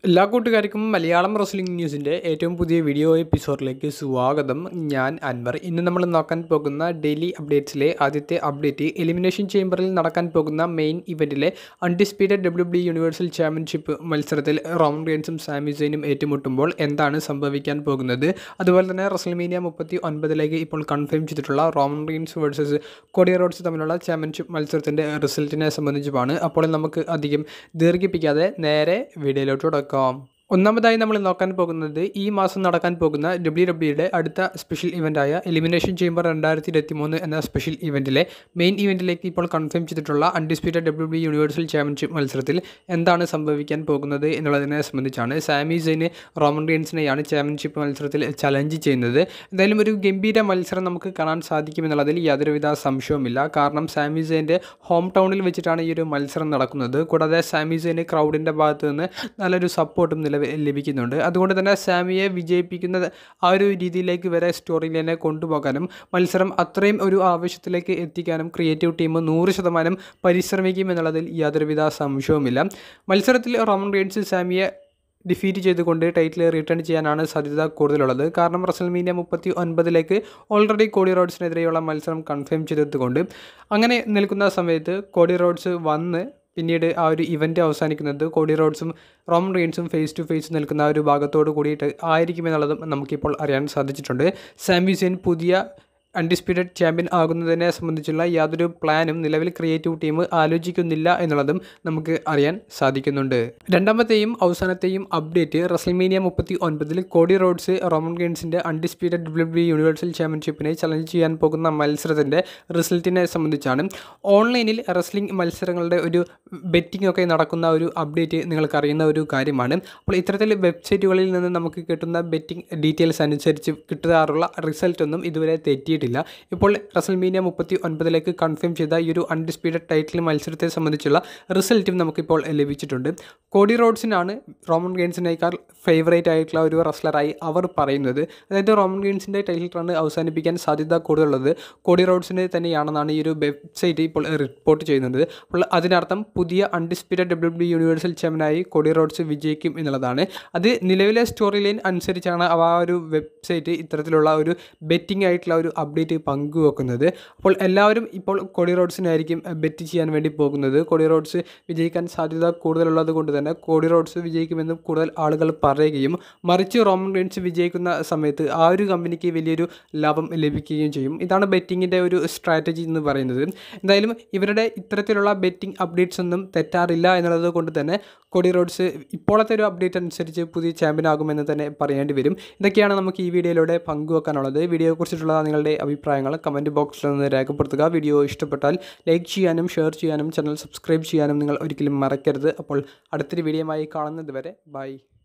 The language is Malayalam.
എല്ലാ കൂട്ടുകാർക്കും മലയാളം റെസ്ലിംഗ് ന്യൂസിൻ്റെ ഏറ്റവും പുതിയ വീഡിയോ എപ്പിസോഡിലേക്ക് സ്വാഗതം ഞാൻ അൻവർ ഇന്ന് നമ്മൾ നോക്കാൻ പോകുന്ന ഡെയിലി അപ്ഡേറ്റ്സിലെ ആദ്യത്തെ അപ്ഡേറ്റ് എലിമിനേഷൻ ചേംബറിൽ നടക്കാൻ പോകുന്ന മെയിൻ ഇവൻറ്റിലെ undisputed W D universal championship മത്സരത്തിൽ റോമൻ റെയിൻസും സാമിസൈനും ഏറ്റുമുട്ടുമ്പോൾ എന്താണ് സംഭവിക്കാൻ പോകുന്നത് അതുപോലെ തന്നെ റെസ്ൽമീനിയ മുപ്പത്തി ഒൻപതിലേക്ക് ഇപ്പോൾ കൺഫേം ചെയ്തിട്ടുള്ള Roman Reigns versus Cody Rhodes തമ്മിലുള്ള ചാമ്പ്യൻഷിപ്പ് മത്സരത്തിൻ്റെ റിസൾട്ടിനെ സംബന്ധിച്ചുമാണ് അപ്പോൾ നമുക്ക് അധികം ദീർഘിപ്പിക്കാതെ നേരെ വീഡിയോയിലോട്ട് തുടക്കാം ഒന്നാമതായി നമ്മൾ നോക്കാൻ പോകുന്നത് ഈ മാസം നടക്കാൻ പോകുന്ന ഡബ്ല്യു ഡബ്ല്യുടെ അടുത്ത സ്പെഷ്യൽ ഇവൻ്റായ എലിമിനേഷൻ ചേംബർ രണ്ടായിരത്തി ഇരുപത്തി മൂന്ന് എന്ന സ്പെഷ്യൽ ഇവൻറ്റിലെ മെയിൻ ഇവൻറ്റിലേക്ക് ഇപ്പോൾ കൺഫേം ചെയ്തിട്ടുള്ള undisputed W D universal championship മത്സരത്തിൽ എന്താണ് സംഭവിക്കാൻ പോകുന്നത് എന്നുള്ളതിനെ സംബന്ധിച്ചാണ് സാമി സൈന് റോമൻ റീൻസിനെയാണ് ചാമ്പ്യൻഷിപ്പ് മത്സരത്തിൽ ചലഞ്ച് ചെയ്യുന്നത് എന്തായാലും ഒരു ഗംഭീര മത്സരം നമുക്ക് കാണാൻ സാധിക്കുമെന്നുള്ളതിൽ യാതൊരുവിധ സംശയവുമില്ല കാരണം സാമി സൈൻ്റെ ഹോം ടൗണിൽ വെച്ചിട്ടാണ് ഈ ഒരു മത്സരം നടക്കുന്നത് കൂടാതെ സാമി സൈന് ക്രൗഡിൻ്റെ ഭാഗത്ത് നിന്ന് നല്ലൊരു സപ്പോർട്ടും നിലവിൽ ലഭിക്കുന്നുണ്ട് അതുകൊണ്ട് തന്നെ സാമിയെ വിജയിപ്പിക്കുന്ന ആ ഒരു രീതിയിലേക്ക് വരെ സ്റ്റോറി ലൈനെ കൊണ്ടുപോകാനും മത്സരം അത്രയും ഒരു ആവശ്യത്തിലേക്ക് എത്തിക്കാനും ക്രിയേറ്റീവ് ടീം നൂറ് ശതമാനം പരിശ്രമിക്കും എന്നുള്ളതിൽ യാതൊരുവിധ സംശയവുമില്ല മത്സരത്തിൽ റോമൻ റീൻസ് സാമിയെ ഡിഫീറ്റ് ചെയ്തുകൊണ്ട് ടൈറ്റിൽ റിട്ടേൺ ചെയ്യാനാണ് സാധ്യത കൂടുതലുള്ളത് കാരണം റസൽമീനിയ മുപ്പത്തി ഒൻപതിലേക്ക് ഓൾറെഡി കോഡി റോഡ്സിനെതിരെയുള്ള മത്സരം കൺഫേം ചെയ്തതുകൊണ്ട് അങ്ങനെ നിൽക്കുന്ന സമയത്ത് കോഡി റോഡ്സ് വന്ന് പിന്നീട് ആ ഒരു ഇവൻ്റ് അവസാനിക്കുന്നത് കോഡി റോഡ്സും റോമൻ റീൻസും ഫേസ് ടു ഫേസ് നിൽക്കുന്ന ആ ഒരു ഭാഗത്തോട് കൂടിയിട്ട് ആയിരിക്കുമെന്നുള്ളതും നമുക്കിപ്പോൾ അറിയാൻ സാധിച്ചിട്ടുണ്ട് സാംബ്യൂസിയൻ പുതിയ അൺഡിസ്പ്യൂട്ടഡ് ചാമ്പ്യൻ ആകുന്നതിനെ സംബന്ധിച്ചുള്ള യാതൊരു പ്ലാനും നിലവിൽ ക്രിയേറ്റീവ് ടീം ആലോചിക്കുന്നില്ല എന്നുള്ളതും നമുക്ക് അറിയാൻ സാധിക്കുന്നുണ്ട് രണ്ടാമത്തെയും അവസാനത്തെയും അപ്ഡേറ്റ് റസൽമീനിയ മുപ്പത്തി ഒൻപതിൽ കോഡി റോഡ്സ് റോമൻ ഗെയിൻസിൻ്റെ അൺഡിസ്പ്യൂട്ടഡ് ഡബ്ല്യു ഡബ്ല്യു യൂണിവേഴ്സൽ ചാമ്പ്യൻഷിപ്പിനെ ചലഞ്ച് ചെയ്യാൻ പോകുന്ന മത്സരത്തിൻ്റെ റിസൾട്ടിനെ സംബന്ധിച്ചാണ് ഓൺലൈനിൽ റെസ്ലിംഗ് മത്സരങ്ങളുടെ ഒരു ബെറ്റിംഗ് ഒക്കെ നടക്കുന്ന ഒരു അപ്ഡേറ്റ് നിങ്ങൾക്ക് അറിയുന്ന ഒരു കാര്യമാണ് അപ്പോൾ ഇത്തരത്തിൽ വെബ്സൈറ്റുകളിൽ നിന്ന് നമുക്ക് കിട്ടുന്ന ബെറ്റിംഗ് ഡീറ്റെയിൽസ് അനുസരിച്ച് കിട്ടാറുള്ള റിസൾട്ട് ഒന്നും ഇതുവരെ തെറ്റിയിട്ടില്ല ഇപ്പോൾ റസൽമീനിയ മുപ്പത്തി ഒൻപതിലേക്ക് കൺഫേം ചെയ്ത ഈ ഒരു അൺഡിസ്പ്യൂട്ടഡ് ടൈറ്റിൽ മത്സരത്തെ സംബന്ധിച്ചുള്ള റിസൾട്ടും നമുക്കിപ്പോൾ ലഭിച്ചിട്ടുണ്ട് കോഡി റോഡ്സിനാണ് റോമൻ ഗെയിൻസിനേക്കാൾ ഫേവറേറ്റ് ആയിട്ടുള്ള ഒരു റസ്ലറായി അവർ പറയുന്നത് അതായത് റോമൻ ഗെയിൻസിൻ്റെ ടൈറ്റിൽ റൺ അവസാനിപ്പിക്കാൻ സാധ്യത കൂടുതലുള്ളത് കോഡി റോഡ്സിന് തന്നെയാണെന്നാണ് ഈ ഒരു വെബ്സൈറ്റ് ഇപ്പോൾ റിപ്പോർട്ട് ചെയ്യുന്നത് അപ്പോൾ അതിനർത്ഥം പുതിയ അൺഡിസ്പ്യൂട്ടഡ് ഡബ്ല്യു ഡബ്ല്യു യൂണിവേഴ്സൽ ചാമ്പ്യനായി കോഡി റോഡ്സ് വിജയിക്കും എന്നുള്ളതാണ് അത് നിലവിലെ സ്റ്റോറി ലൈൻ അനുസരിച്ചാണ് അവ ആ ഒരു വെബ്സൈറ്റ് ഇത്തരത്തിലുള്ള ഒരു ബെറ്റിംഗ് ആയിട്ടുള്ള ഒരു അപ്ഡേറ്റ് പങ്കുവെക്കുന്നത് അപ്പോൾ എല്ലാവരും ഇപ്പോൾ കോഡി റോഡ്സിനായിരിക്കും ബെറ്റ് ചെയ്യാൻ വേണ്ടി പോകുന്നത് കോഡി റോഡ്സ് വിജയിക്കാൻ സാധ്യത കൂടുതലുള്ളത് കൊണ്ട് തന്നെ കോഡി റോഡ്സ് വിജയിക്കുമെന്ന് കൂടുതൽ ആളുകൾ പറയുകയും മറിച്ച് റോമൻ റീൻസ് വിജയിക്കുന്ന സമയത്ത് ആ ഒരു കമ്പനിക്ക് വലിയൊരു ലാഭം ലഭിക്കുകയും ചെയ്യും ഇതാണ് ബെറ്റിങ്ങിൻ്റെ ഒരു സ്ട്രാറ്റജി എന്ന് പറയുന്നത് എന്തായാലും ഇവരുടെ ഇത്തരത്തിലുള്ള ബെറ്റിംഗ് അപ്ഡേറ്റ്സ് ഒന്നും തെറ്റാറില്ല എന്നുള്ളത് കൊണ്ട് തന്നെ കോഡി റോഡ്സ് ഇപ്പോഴത്തെ ഒരു അപ്ഡേറ്റ് അനുസരിച്ച് പുതിയ ചാമ്പ്യൻ ആകുമെന്ന് തന്നെ പറയേണ്ടി വരും ഇതൊക്കെയാണ് നമുക്ക് ഈ വീഡിയോയിലൂടെ പങ്കുവെക്കാനുള്ളത് വീഡിയോയെക്കുറിച്ചിട്ടുള്ള നിങ്ങളുടെ അഭിപ്രായങ്ങൾ കമൻറ്റ് ബോക്സിൽ നിന്ന് രേഖപ്പെടുത്തുക വീഡിയോ ഇഷ്ടപ്പെട്ടാൽ ലൈക്ക് ചെയ്യാനും ഷെയർ ചെയ്യാനും ചാനൽ സബ്സ്ക്രൈബ് ചെയ്യാനും നിങ്ങൾ ഒരിക്കലും മറക്കരുത് അപ്പോൾ അടുത്തൊരു വീഡിയോയുമായി കാണുന്നത് വരെ ബൈ